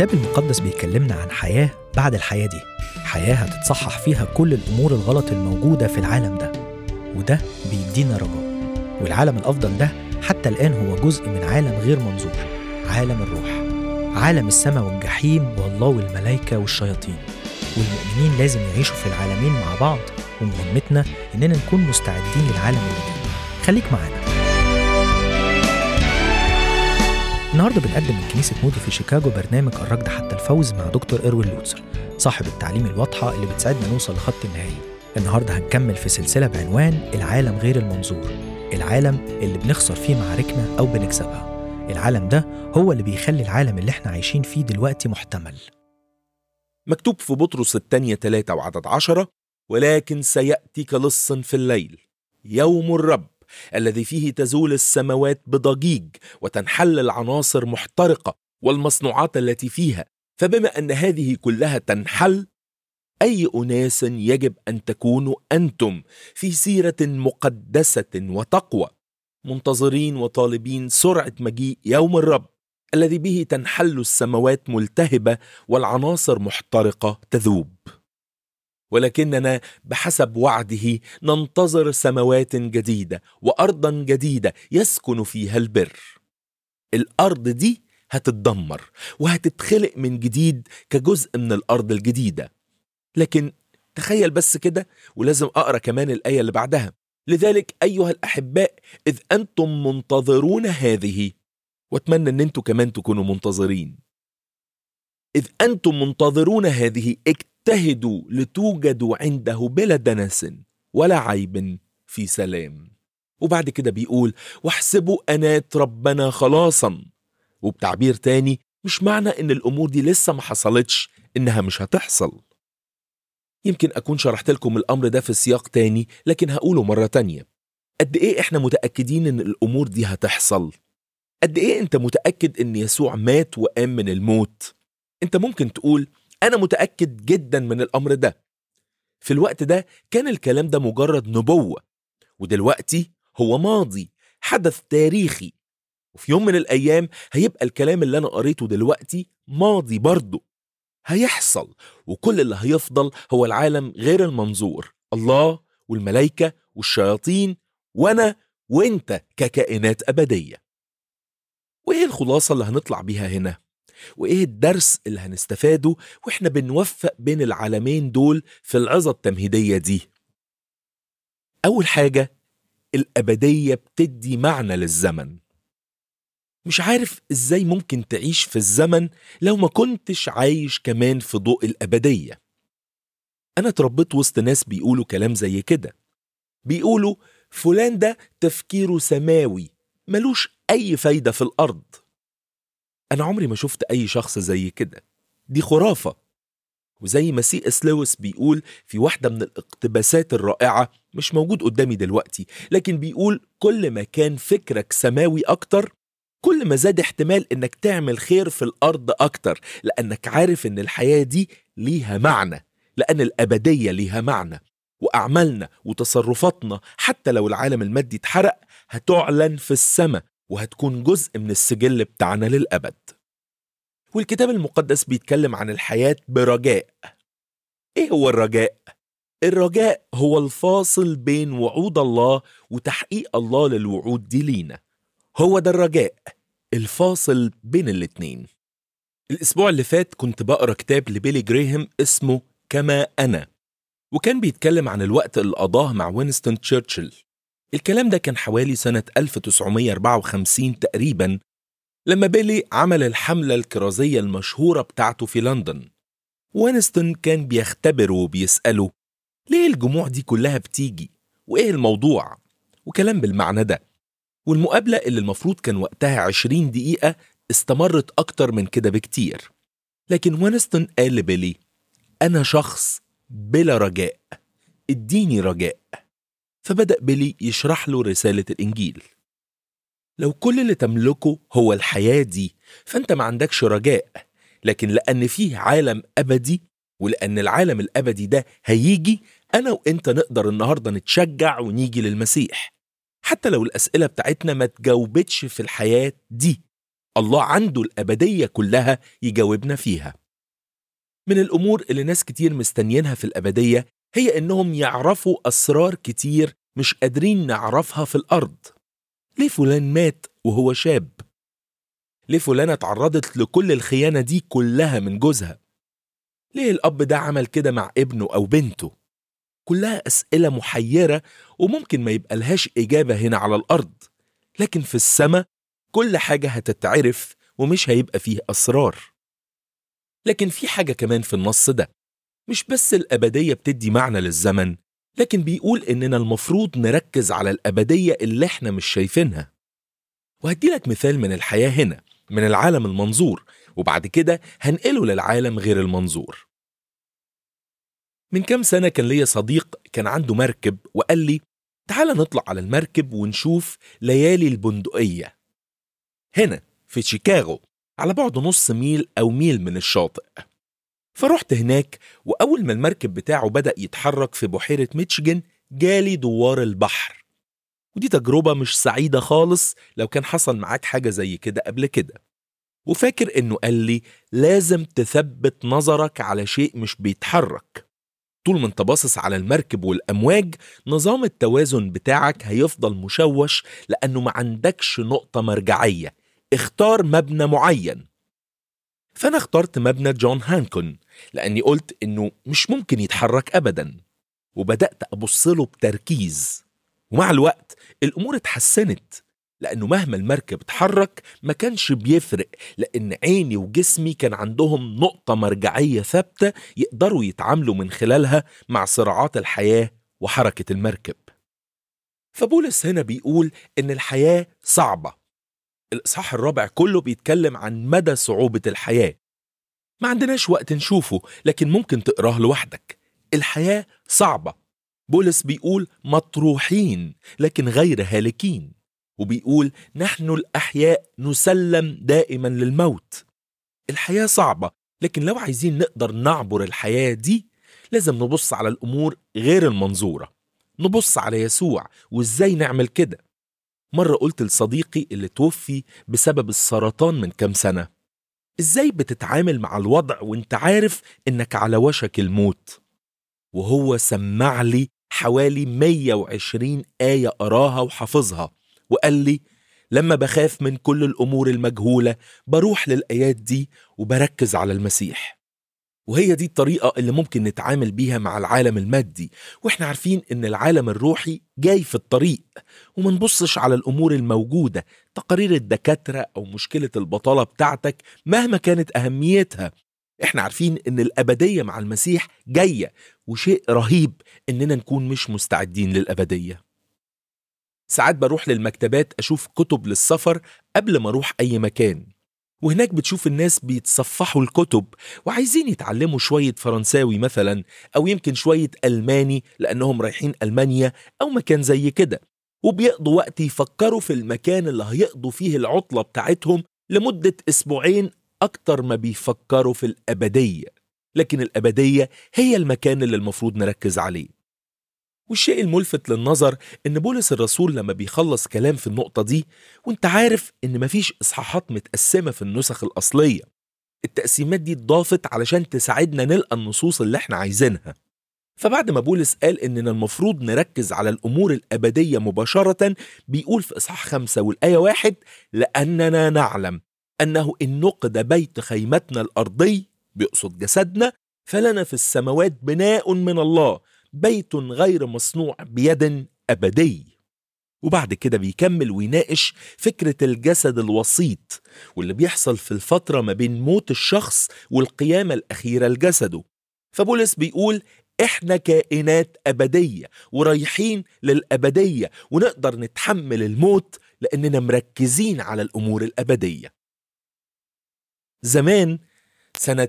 الكتاب المقدس بيكلمنا عن حياة بعد الحياة دي حياة هتتصحح فيها كل الأمور الغلط الموجودة في العالم ده وده بيدينا رجاء والعالم الأفضل ده حتى الآن هو جزء من عالم غير منظور عالم الروح عالم السماء والجحيم والله والملائكة والشياطين والمؤمنين لازم يعيشوا في العالمين مع بعض ومهمتنا إننا نكون مستعدين للعالم اللي جاي خليك معانا النهارده بنقدم من كنيسة مودي في شيكاغو برنامج الركض حتى الفوز مع دكتور إروين لوتسر صاحب التعليم الواضحة اللي بتساعدنا نوصل لخط النهائي النهارده هنكمل في سلسلة بعنوان العالم غير المنظور العالم اللي بنخسر فيه معاركنا أو بنكسبها العالم ده هو اللي بيخلي العالم اللي احنا عايشين فيه دلوقتي محتمل مكتوب في بطرس الثانية ثلاثة وعدد عشرة ولكن سيأتي كلص في الليل يوم الرب الذي فيه تزول السماوات بضجيج وتنحل العناصر محترقة والمصنوعات التي فيها فبما أن هذه كلها تنحل أي أناس يجب أن تكونوا أنتم في سيرة مقدسة وتقوى منتظرين وطالبين سرعة مجيء يوم الرب الذي به تنحل السماوات ملتهبة والعناصر محترقة تذوب ولكننا بحسب وعده ننتظر سماوات جديدة وأرضا جديدة يسكن فيها البر الأرض دي هتتدمر وهتتخلق من جديد كجزء من الأرض الجديدة لكن تخيل بس كده ولازم أقرأ كمان الآية اللي بعدها لذلك أيها الأحباء إذ أنتم منتظرون هذه وأتمنى أن أنتم كمان تكونوا منتظرين إذ أنتم منتظرون هذه اجتهدوا لتوجدوا عنده بلا دنس ولا عيب في سلام وبعد كده بيقول واحسبوا أنات ربنا خلاصا وبتعبير تاني مش معنى إن الأمور دي لسه ما حصلتش إنها مش هتحصل يمكن أكون شرحت لكم الأمر ده في سياق تاني لكن هقوله مرة تانية قد إيه إحنا متأكدين إن الأمور دي هتحصل قد إيه أنت متأكد إن يسوع مات وقام من الموت أنت ممكن تقول أنا متأكد جدا من الأمر ده في الوقت ده كان الكلام ده مجرد نبوة ودلوقتي هو ماضي حدث تاريخي وفي يوم من الأيام هيبقى الكلام اللي أنا قريته دلوقتي ماضي برضه هيحصل وكل اللي هيفضل هو العالم غير المنظور الله والملائكة والشياطين وأنا وإنت ككائنات أبدية وإيه الخلاصة اللي هنطلع بيها هنا؟ وإيه الدرس اللي هنستفاده وإحنا بنوفق بين العالمين دول في العظة التمهيدية دي؟ أول حاجة الأبدية بتدي معنى للزمن مش عارف ازاي ممكن تعيش في الزمن لو ما كنتش عايش كمان في ضوء الأبدية أنا اتربيت وسط ناس بيقولوا كلام زي كده بيقولوا فلان ده تفكيره سماوي ملوش أي فايدة في الأرض أنا عمري ما شفت أي شخص زي كده دي خرافة وزي ما سي اس لويس بيقول في واحدة من الاقتباسات الرائعة مش موجود قدامي دلوقتي لكن بيقول كل ما كان فكرك سماوي أكتر كل ما زاد احتمال انك تعمل خير في الارض اكتر لانك عارف ان الحياه دي ليها معنى لان الابديه ليها معنى واعمالنا وتصرفاتنا حتى لو العالم المادي اتحرق هتعلن في السماء وهتكون جزء من السجل بتاعنا للابد والكتاب المقدس بيتكلم عن الحياه برجاء ايه هو الرجاء الرجاء هو الفاصل بين وعود الله وتحقيق الله للوعود دي لينا هو ده الرجاء الفاصل بين الاتنين الأسبوع اللي فات كنت بقرا كتاب لبيلي جريهام اسمه كما أنا وكان بيتكلم عن الوقت اللي قضاه مع وينستون تشرشل الكلام ده كان حوالي سنة 1954 تقريبا لما بيلي عمل الحملة الكرازية المشهورة بتاعته في لندن وينستون كان بيختبره وبيسأله ليه الجموع دي كلها بتيجي وإيه الموضوع وكلام بالمعنى ده والمقابلة اللي المفروض كان وقتها 20 دقيقة استمرت أكتر من كده بكتير لكن وينستون قال لبيلي أنا شخص بلا رجاء اديني رجاء فبدأ بيلي يشرح له رسالة الإنجيل لو كل اللي تملكه هو الحياة دي فأنت ما عندكش رجاء لكن لأن فيه عالم أبدي ولأن العالم الأبدي ده هيجي أنا وإنت نقدر النهاردة نتشجع ونيجي للمسيح حتى لو الأسئلة بتاعتنا ما تجاوبتش في الحياة دي الله عنده الأبدية كلها يجاوبنا فيها من الأمور اللي ناس كتير مستنيينها في الأبدية هي إنهم يعرفوا أسرار كتير مش قادرين نعرفها في الأرض ليه فلان مات وهو شاب؟ ليه فلانة اتعرضت لكل الخيانة دي كلها من جوزها؟ ليه الأب ده عمل كده مع ابنه أو بنته؟ كلها أسئلة محيرة وممكن ما يبقى لهاش إجابة هنا على الأرض لكن في السماء كل حاجة هتتعرف ومش هيبقى فيه أسرار لكن في حاجة كمان في النص ده مش بس الأبدية بتدي معنى للزمن لكن بيقول إننا المفروض نركز على الأبدية اللي إحنا مش شايفينها وهديلك مثال من الحياة هنا من العالم المنظور وبعد كده هنقله للعالم غير المنظور من كام سنة كان ليا صديق كان عنده مركب وقال لي تعال نطلع على المركب ونشوف ليالي البندقية هنا في شيكاغو على بعد نص ميل أو ميل من الشاطئ فرحت هناك وأول ما المركب بتاعه بدأ يتحرك في بحيرة ميتشيجن جالي دوار البحر ودي تجربة مش سعيدة خالص لو كان حصل معاك حاجة زي كده قبل كده وفاكر إنه قال لي لازم تثبت نظرك على شيء مش بيتحرك طول ما انت باصص على المركب والأمواج نظام التوازن بتاعك هيفضل مشوش لأنه ما عندكش نقطة مرجعية اختار مبنى معين فأنا اخترت مبنى جون هانكون لأني قلت إنه مش ممكن يتحرك أبدا وبدأت أبص له بتركيز ومع الوقت الأمور اتحسنت لأنه مهما المركب اتحرك ما كانش بيفرق لأن عيني وجسمي كان عندهم نقطة مرجعية ثابتة يقدروا يتعاملوا من خلالها مع صراعات الحياة وحركة المركب فبولس هنا بيقول إن الحياة صعبة الإصحاح الرابع كله بيتكلم عن مدى صعوبة الحياة ما عندناش وقت نشوفه لكن ممكن تقراه لوحدك الحياة صعبة بولس بيقول مطروحين لكن غير هالكين وبيقول نحن الأحياء نسلم دائما للموت الحياة صعبة لكن لو عايزين نقدر نعبر الحياة دي لازم نبص على الأمور غير المنظورة نبص على يسوع وإزاي نعمل كده مرة قلت لصديقي اللي توفي بسبب السرطان من كام سنة إزاي بتتعامل مع الوضع وانت عارف إنك على وشك الموت وهو سمع لي حوالي 120 آية أراها وحافظها وقال لي لما بخاف من كل الأمور المجهولة بروح للآيات دي وبركز على المسيح وهي دي الطريقة اللي ممكن نتعامل بيها مع العالم المادي واحنا عارفين ان العالم الروحي جاي في الطريق وما نبصش على الأمور الموجودة تقارير الدكاترة أو مشكلة البطالة بتاعتك مهما كانت أهميتها احنا عارفين ان الأبدية مع المسيح جاية وشيء رهيب اننا نكون مش مستعدين للأبدية ساعات بروح للمكتبات أشوف كتب للسفر قبل ما أروح أي مكان وهناك بتشوف الناس بيتصفحوا الكتب وعايزين يتعلموا شوية فرنساوي مثلا أو يمكن شوية ألماني لأنهم رايحين ألمانيا أو مكان زي كده وبيقضوا وقت يفكروا في المكان اللي هيقضوا فيه العطلة بتاعتهم لمدة أسبوعين أكتر ما بيفكروا في الأبدية لكن الأبدية هي المكان اللي المفروض نركز عليه والشيء الملفت للنظر ان بولس الرسول لما بيخلص كلام في النقطة دي وانت عارف ان مفيش اصحاحات متقسمة في النسخ الاصلية التقسيمات دي اتضافت علشان تساعدنا نلقى النصوص اللي احنا عايزينها فبعد ما بولس قال اننا المفروض نركز على الامور الابدية مباشرة بيقول في اصحاح خمسة والاية واحد لاننا نعلم انه ان نقد بيت خيمتنا الارضي بيقصد جسدنا فلنا في السماوات بناء من الله بيت غير مصنوع بيد أبدي وبعد كده بيكمل ويناقش فكرة الجسد الوسيط واللي بيحصل في الفترة ما بين موت الشخص والقيامة الأخيرة لجسده فبولس بيقول احنا كائنات أبدية ورايحين للأبدية ونقدر نتحمل الموت لأننا مركزين على الأمور الأبدية زمان سنة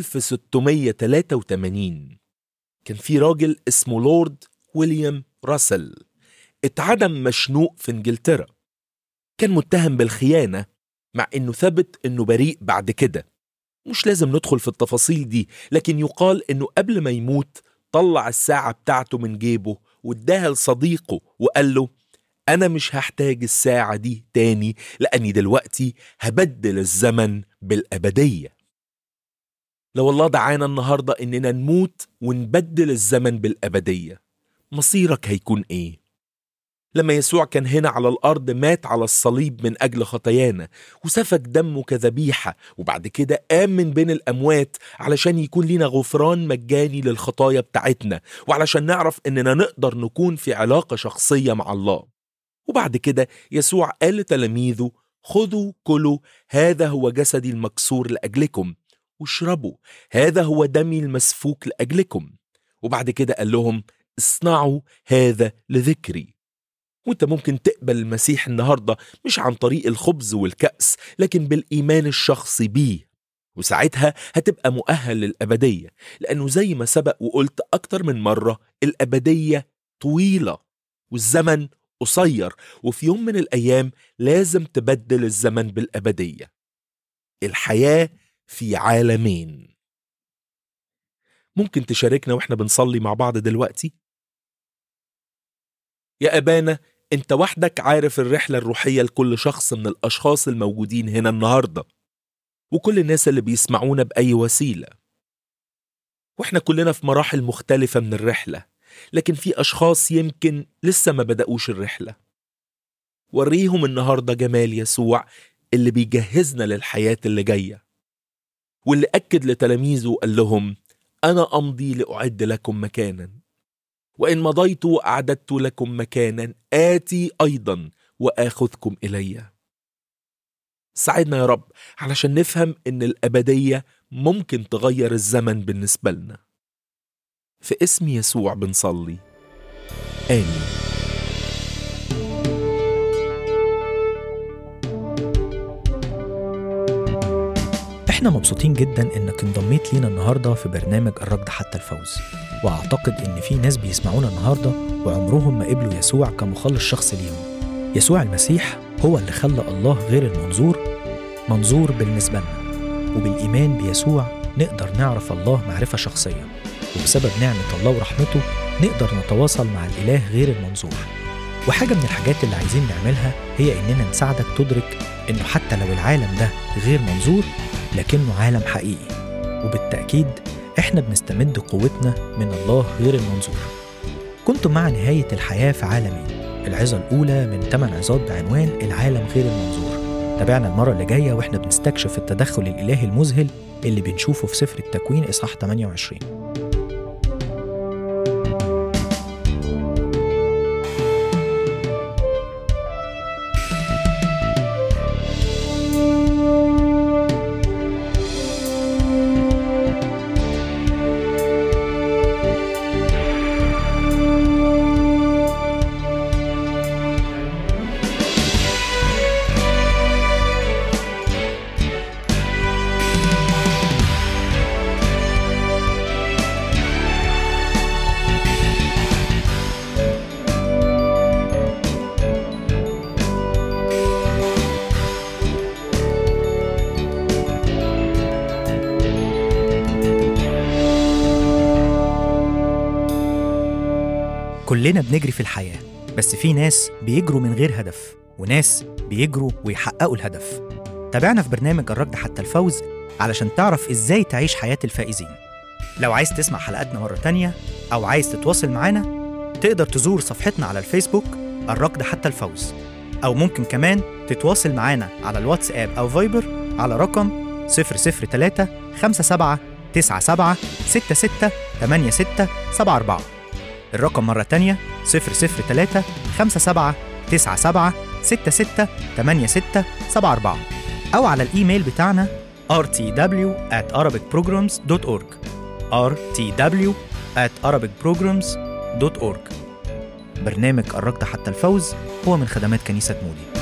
1683 كان في راجل اسمه لورد ويليام راسل اتعدم مشنوق في انجلترا كان متهم بالخيانة مع انه ثبت انه بريء بعد كده مش لازم ندخل في التفاصيل دي لكن يقال انه قبل ما يموت طلع الساعة بتاعته من جيبه واداها لصديقه وقال له أنا مش هحتاج الساعة دي تاني لأني دلوقتي هبدل الزمن بالأبدية لو الله دعانا النهاردة إننا نموت ونبدل الزمن بالأبدية مصيرك هيكون إيه؟ لما يسوع كان هنا على الأرض مات على الصليب من أجل خطايانا وسفك دمه كذبيحة وبعد كده قام من بين الأموات علشان يكون لنا غفران مجاني للخطايا بتاعتنا وعلشان نعرف إننا نقدر نكون في علاقة شخصية مع الله وبعد كده يسوع قال لتلاميذه خذوا كلوا هذا هو جسدي المكسور لأجلكم واشربوا هذا هو دمي المسفوك لأجلكم وبعد كده قال لهم اصنعوا هذا لذكري وانت ممكن تقبل المسيح النهارده مش عن طريق الخبز والكأس لكن بالإيمان الشخصي بيه وساعتها هتبقى مؤهل للأبدية لأنه زي ما سبق وقلت أكتر من مرة الأبدية طويلة والزمن قصير وفي يوم من الأيام لازم تبدل الزمن بالأبدية الحياة في عالمين ممكن تشاركنا واحنا بنصلي مع بعض دلوقتي يا أبانا أنت وحدك عارف الرحلة الروحية لكل شخص من الأشخاص الموجودين هنا النهاردة وكل الناس اللي بيسمعونا بأي وسيلة وإحنا كلنا في مراحل مختلفة من الرحلة لكن في أشخاص يمكن لسه ما بدأوش الرحلة وريهم النهاردة جمال يسوع اللي بيجهزنا للحياة اللي جاية واللي أكد لتلاميذه وقال لهم أنا أمضي لأعد لكم مكانا وإن مضيت وأعددت لكم مكانا آتي أيضا وآخذكم إلي ساعدنا يا رب علشان نفهم إن الأبدية ممكن تغير الزمن بالنسبة لنا في اسم يسوع بنصلي آمين احنا مبسوطين جدا انك انضميت لينا النهارده في برنامج الركض حتى الفوز واعتقد ان في ناس بيسمعونا النهارده وعمرهم ما قبلوا يسوع كمخلص شخصي ليهم يسوع المسيح هو اللي خلى الله غير المنظور منظور بالنسبه لنا وبالايمان بيسوع نقدر نعرف الله معرفه شخصيه وبسبب نعمه الله ورحمته نقدر نتواصل مع الاله غير المنظور وحاجه من الحاجات اللي عايزين نعملها هي اننا نساعدك تدرك انه حتى لو العالم ده غير منظور لكنه عالم حقيقي وبالتأكيد احنا بنستمد قوتنا من الله غير المنظور كنتم مع نهاية الحياة في عالمين العظة الأولى من 8 عظات بعنوان العالم غير المنظور تابعنا المرة اللي جاية واحنا بنستكشف التدخل الإلهي المذهل اللي بنشوفه في سفر التكوين إصحاح 28 كلنا بنجري في الحياة بس في ناس بيجروا من غير هدف وناس بيجروا ويحققوا الهدف تابعنا في برنامج الركض حتى الفوز علشان تعرف ازاي تعيش حياة الفائزين لو عايز تسمع حلقاتنا مرة تانية أو عايز تتواصل معانا تقدر تزور صفحتنا على الفيسبوك الركض حتى الفوز أو ممكن كمان تتواصل معانا على الواتساب أو فايبر على رقم 003 57 97 66 86 74 الرقم مرة تانية 003 57 97 66 86 74 أو على الإيميل بتاعنا rtw at arabicprograms.org rtw at arabicprograms.org برنامج الركض حتى الفوز هو من خدمات كنيسة مودي